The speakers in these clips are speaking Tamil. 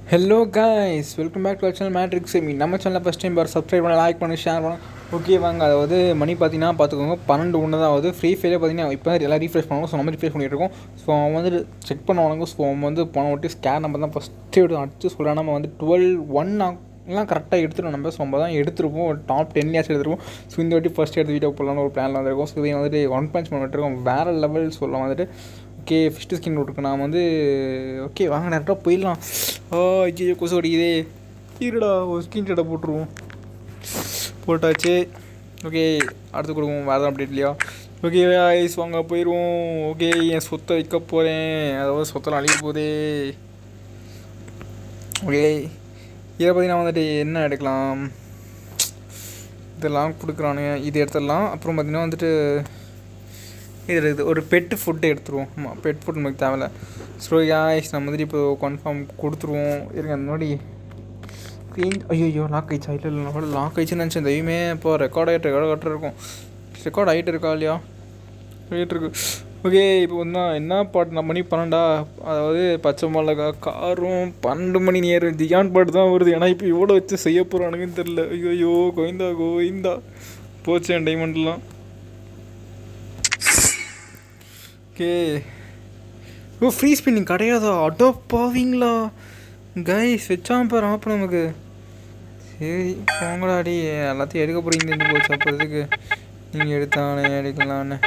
Hello guys welcome back to channel Matrix me நம்ம சேனலில் ஃபஸ்ட் டைம் பார் சப்ஸ்கிரைப் பண்ண லைக் பண்ணி ஷேர் பண்ண ஓகே வாங்க அதாவது மணி பார்த்தீங்கன்னா பார்த்துக்கோங்க பன்னெண்டு ஒன்று தான் ஆகுது ஃப்ரீ ஃபயரே பார்த்தீங்கன்னா இப்போ எல்லாம் ரீஃப்ரெஷ் பண்ணுவோம் ஸோ நம்ம ரீஃப்ரெஷ் பண்ணிட்டு இருக்கோம் ஸோ அவன் வந்து செக் பண்ணுவாங்க ஸோ அவன் வந்து போன வாட்டி ஸ்கேர் நம்ம தான் ஃபஸ்ட்டு எடுத்து அடிச்சு சொல்கிறான் நம்ம வந்து டுவெல் ஒன் எல்லாம் கரெக்டாக எடுத்துருவோம் நம்ம ஸோ நம்ம தான் எடுத்துருப்போம் டாப் டென்லியாச்சும் எடுத்துருப்போம் ஸோ இந்த வாட்டி ஃபஸ்ட் எடுத்து வீடியோ போடலாம்னு ஒரு பிளானில் வந்திருக்கோம் ஸோ இதை வந்துட்டு ஒன் பஞ்ச் பண்ணிட்டுருக்கோம் வேறு லெவல் சொல்லலாம் வந்துட்டு ஓகே ஃபிஸ்ட்டு ஸ்கின் இருக்கு நான் வந்து ஓகே வாங்க டேரெக்டாக போயிடலாம் ஓ ஐயோ கொசு அடிக்குதே இருடா ஒரு ஸ்கின் ஷாட்டை போட்டுருவோம் போட்டாச்சு ஓகே அடுத்து கொடுவோம் வேறு அப்டேட் இல்லையா ஓகே ஐஸ் வாங்க போயிடுவோம் ஓகே என் சொத்தை வைக்க போகிறேன் அதாவது சொத்தெல்லாம் அழிக்க போதே ஓகே இதை பார்த்தீங்கன்னா வந்துட்டு என்ன எடுக்கலாம் இதெல்லாம் கொடுக்குறானுங்க இது எடுத்துடலாம் அப்புறம் பார்த்தீங்கன்னா வந்துட்டு இது இருக்குது ஒரு பெட்டு ஃபுட்டு எடுத்துருவோம் ஆமாம் பெட் ஃபுட் நமக்கு தேவையில்ல ஸோ யாய்ஸ் நம்ம வந்துட்டு இப்போ கன்ஃபார்ம் கொடுத்துருவோம் இருங்க அந்த மாதிரி க்ளீன் ஐயோ லாக் ஆயிடுச்சா இல்லை இல்லை கூட லாக் ஆயிடுச்சுன்னு நினச்சேன் தெய்வமே இப்போ ரெக்கார்ட் ஆகிட்டு ரெக்கார்ட் கட்டுற இருக்கும் ரெக்கார்ட் ஆகிட்டு இருக்கா இல்லையா ஆகிட்டு இருக்கு ஓகே இப்போ வந்து என்ன பாட்டு நான் மணி பன்னெண்டா அதாவது பச்சை மிளகா காரும் பன்னெண்டு மணி நேரம் தியான் பாட்டு தான் வருது ஏன்னா இப்போ எவ்வளோ வச்சு செய்ய போகிறானுங்கன்னு தெரில ஐயோ கோவிந்தா கோவிந்தா போச்சு என் டைமண்ட்லாம் ஓகே ஓ ஃப்ரீ ஸ்பின்னிங் கிடையாதா அடோ பாவீங்களா கைஸ் வச்சாம பாரு ஆப் நமக்கு சரி போங்கடாடி எல்லாத்தையும் எடுக்க போகிறீங்க தெரிஞ்சு போச்சு அப்போ இதுக்கு நீங்கள் எடுத்தானே எடுக்கலான்னு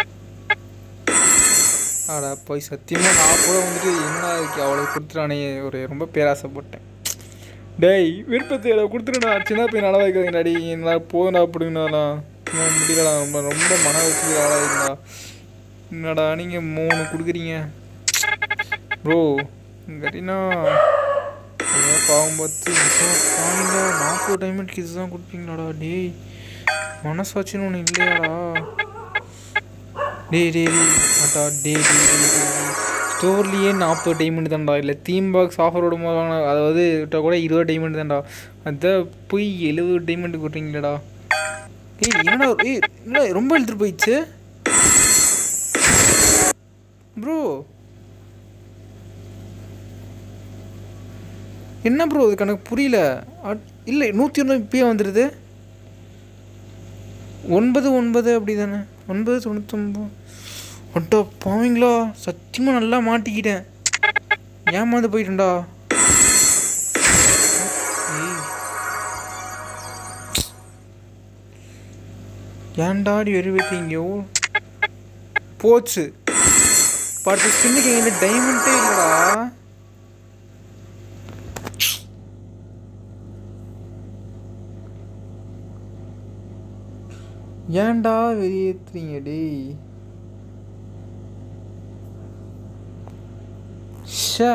ஆடா போய் சத்தியமாக நான் கூட வந்துட்டு என்னடா இருக்கு அவ்வளோ கொடுத்துட்டானே ஒரு ரொம்ப பேராசைப்பட்டேன் டேய் விருப்பத்தை இதை கொடுத்துருடா சின்ன பையன் அளவு வைக்காதீங்கடாடி என்னால் போதுடா அப்படின்னாலாம் முடியலடா ரொம்ப ரொம்ப மன வச்சு ஆளாயிருந்தா என்னடா நீங்கள் மூணு கொடுக்குறீங்க ப்ரோ கட்டினா பாவம் பார்த்து பாவீங்களா நாற்பது டைமண்ட் கிஸ் தான் கொடுப்பீங்களாடா டேய் மனசாட்சின்னு ஒன்று இல்லையாடா டே டே டே அட்டா டே டே டே ஸ்டோர்லேயே நாற்பது டைமண்ட் தான்டா இல்லை தீம் பாக்ஸ் ஆஃபர் விடும் போது அதாவது விட்டால் கூட இருபது டைமண்ட் தான்டா அதான் போய் எழுபது டைமண்ட் கொடுறீங்களேடா ஏய் என்னடா ஏய் என்னடா ரொம்ப எழுத்துட்டு போயிடுச்சு ப்ரோ என்ன ப்ரோ இது கணக்கு புரியல இல்லை நூற்றி ஒன்று இப்பயே வந்துடுது ஒன்பது ஒன்பது அப்படி தானே ஒன்பது தொண்ணூத்தொம்பது அட்டா பாவீங்களா சத்தியமாக நல்லா மாட்டிக்கிட்டேன் ஏமாந்து போயிட்டேன்டா ஏன்டாடி வெறி வைத்தீங்க போச்சு பட் ஸ்பின்னுக்கு எங்கிட்ட டைமண்டே இல்லைடா ஏன்டா வெளியேற்றுறீங்க டேய் ஷே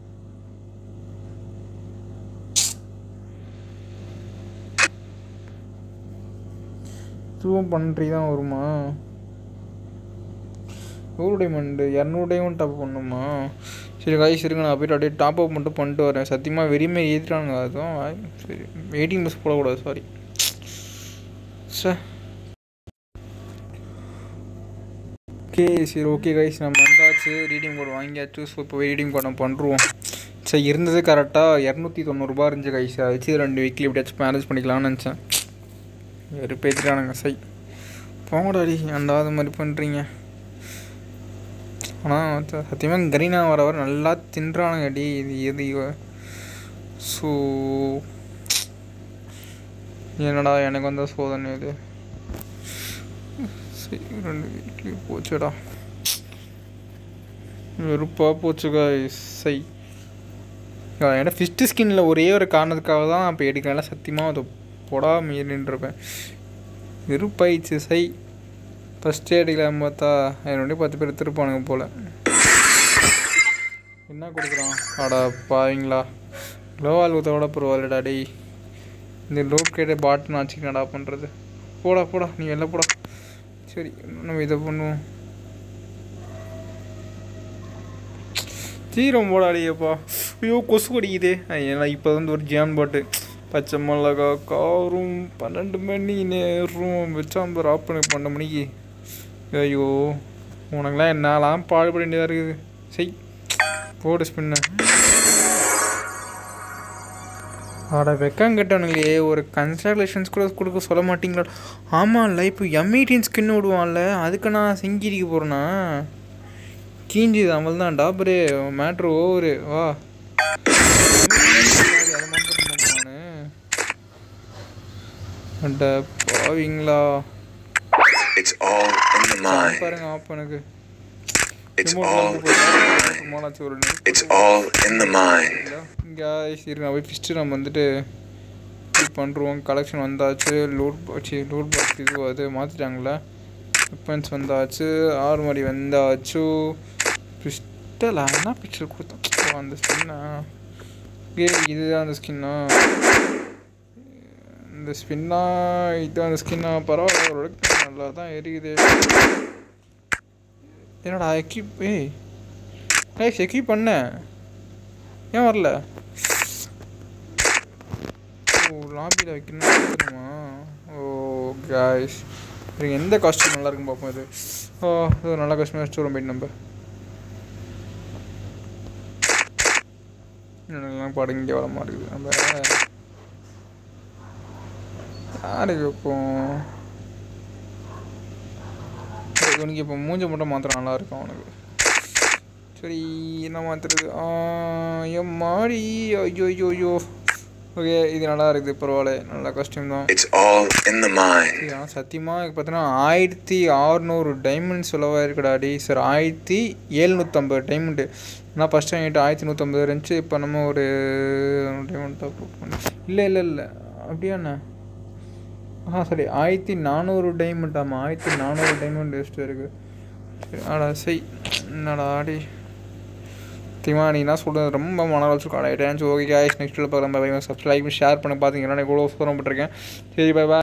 இதுவும் பண்ணுறீ தான் வருமா நூறு டைமண்டு இரநூறு டைமண்ட் டாப் பண்ணுமா சரி காய்ஸ் இருங்க நான் போய்ட்டு அப்படியே டாப் அப் மட்டும் பண்ணிட்டு வரேன் சத்தியமாக வெறிமே ஏற்றிட்டானுங்க அதுவும் சரி வெயிட்டிங் பஸ் போடக்கூடாது சாரி சார் ஓகே சரி ஓகே கைஸ் நம்ம வந்தாச்சு ரீடிங் கோட் வாங்கியாச்சு ஸோ இப்போ ரீடிங் கோட் நம்ம பண்ணுருவோம் சரி இருந்தது கரெக்டாக இரநூத்தி தொண்ணூறுபா இருந்துச்சு கைஸ் அதை வச்சு ரெண்டு வீக்லி எப்படியாச்சும் மேனேஜ் பண்ணிக்கலாம்னு நினச்சேன் வெறு பேச்சுட்டானுங்க சை போங்கடாடி ஏன்டா அது மாதிரி பண்ணுறீங்க ஆனால் சத்தியமாக கரீனா வர வர நல்லா தின்றானுங்க டி இது எது ஸோ என்னடா எனக்கு வந்த சோதனை இது சரி ரெண்டு வீட்லி போச்சுடா வெறுப்பாக போச்சுக்கா சை ஏன்னா ஃபிஸ்ட்டு ஸ்கின்னில் ஒரே ஒரு காரணத்துக்காக தான் இப்போ எடுக்கிறேன் சத்தியமாக அதை போடா மீறின்றிருப்பேன் வெறுப்பாயிடுச்சு சை ஃபஸ்ட்டே அடிக்கலாம் பார்த்தா என்னுடைய பத்து பேர் திருப்பானுங்க போல் என்ன கொடுக்குறான் ஆடா பாவீங்களா க்ளோவால் ஊற்றோட பரவாயில்லடா டேய் இந்த லோட் கேட்ட பாட்டு நான் வச்சுக்கடா பண்ணுறது போடா போடா நீ வெளில போடா சரி நம்ம இதை பண்ணுவோம் தீரம் போடாடியப்பா ஐயோ கொசு கடிக்குதே ஏன்னா இப்போ வந்து ஒரு ஜியான் பாட்டு பச்சை மிளகா காரும் பன்னெண்டு மணி நேரம் வச்சாம்பர் ஆஃப் பண்ணி பன்னெண்டு மணிக்கு ஐயோ உனக்கெல்லாம் என்னலாம் பாடுபட வேண்டியதாக இருக்குது செய் போடு ஸ்பின்ன அட வெக்கம் கட்டவனுங்களே ஒரு கன்ஸ்ட்ரக்ஷன்ஸ் கூட கொடுக்க சொல்ல மாட்டீங்களா ஆமாம்ல இப்போ எம்ஐடின் ஸ்கின் விடுவான்ல அதுக்கு நான் செங்கிரிக்க போகிறேன்னா கீஞ்சி அவள் தான் டாபரே மேட்ரு ஓவரு வா அதை மட்டும் நானு அட பாவீங்களா It's all in the mind. பாருங்க ஆப் எனக்கு It's all in the mind. சும்மாச்சு ஒரு It's all in the mind. Case இருக்கு நான் போய் ஃபஸ்ட்டு நம்ம வந்துட்டு இது பண்ணுறோம் கலெக்ஷன் வந்தாச்சு லோட் பாக்ஸ் லோட் பாக்ஸ் இது அது மாற்றிட்டாங்களே வெப்பன்ஸ் வந்தாச்சு ஆர்மரி வந்தாச்சு பிஸ்டலா என்ன பிக்சர் கொடுத்தோம் ஓ, அந்த ஸ்கின்னா ஏ இதுதான் அந்த ஸ்கின்னா இந்த ஸ்பின்னா இது அந்த ஸ்கின்னா பரவாயில்ல ஓரளவுக்கு நல்லா தான் எரியுது என்னடா எக்யூப் ஏய் கைஸ் எக்யூப் பண்ணேன் ஏன் வரல ஓ லாபியில் வைக்கணும் தெரியுமா ஓ காய்ஸ் இருங்க எந்த காஸ்டியூம் நல்லா இருக்குன்னு பார்ப்போம் இது ஓ இது ஒரு நல்ல காஸ்டியூம் வச்சு வரும் போயிட்டு நம்ம என்னெல்லாம் படம் இங்கே வர மாட்டேங்குது நம்ம யாருக்கு வைப்போம் இவனுக்கு இப்போ மூஞ்ச மட்டும் மாத்திரம் நல்லா இருக்கும் அவனுக்கு சரி என்ன மாத்துறது ஆ, என் மாடி ஐயோ ஐயோ ஐயோ ஓகே இது நல்லா இருக்குது பரவாயில்ல நல்ல காஸ்டியூம் தான் It's all in the mind. சரி, ஆனா சத்தியமாக பார்த்தீங்கன்னா ஆயிரத்தி அறநூறு டைமண்ட் செலவாக இருக்குடா டி சார் ஆயிரத்தி எழுநூற்றம்பது டைமண்டு நான் ஃபஸ்ட் டைம் என்கிட்ட ஆயிரத்தி நூற்றம்பது இருந்துச்சு இப்போ நம்ம ஒரு டைமண்ட் டாப் பண்ணி இல்லை இல்லை இல்லை அப்படியாண்ணா ஆ சரி ஆயிரத்தி நானூறு டைமண்ட் ஆமாம் ஆயிரத்தி நானூறு டைமண்ட் வேஸ்ட்டு இருக்குது சரி ஆடா செய் என்னடா ஆடி சத்தியமா நீ என்ன சொல்கிறது ரொம்ப மன வச்சுருக்கோம் ஆயிட்டேன் ஓகே கேஷ் நெக்ஸ்ட்டில் பார்க்கலாம் பை சப்ஸ்கிரைப் ஷேர் பண்ணி பார்த்தீங்கன்னா இவ்வளோ ஃபோரம் போட்டிருக்கேன் சரி பை பை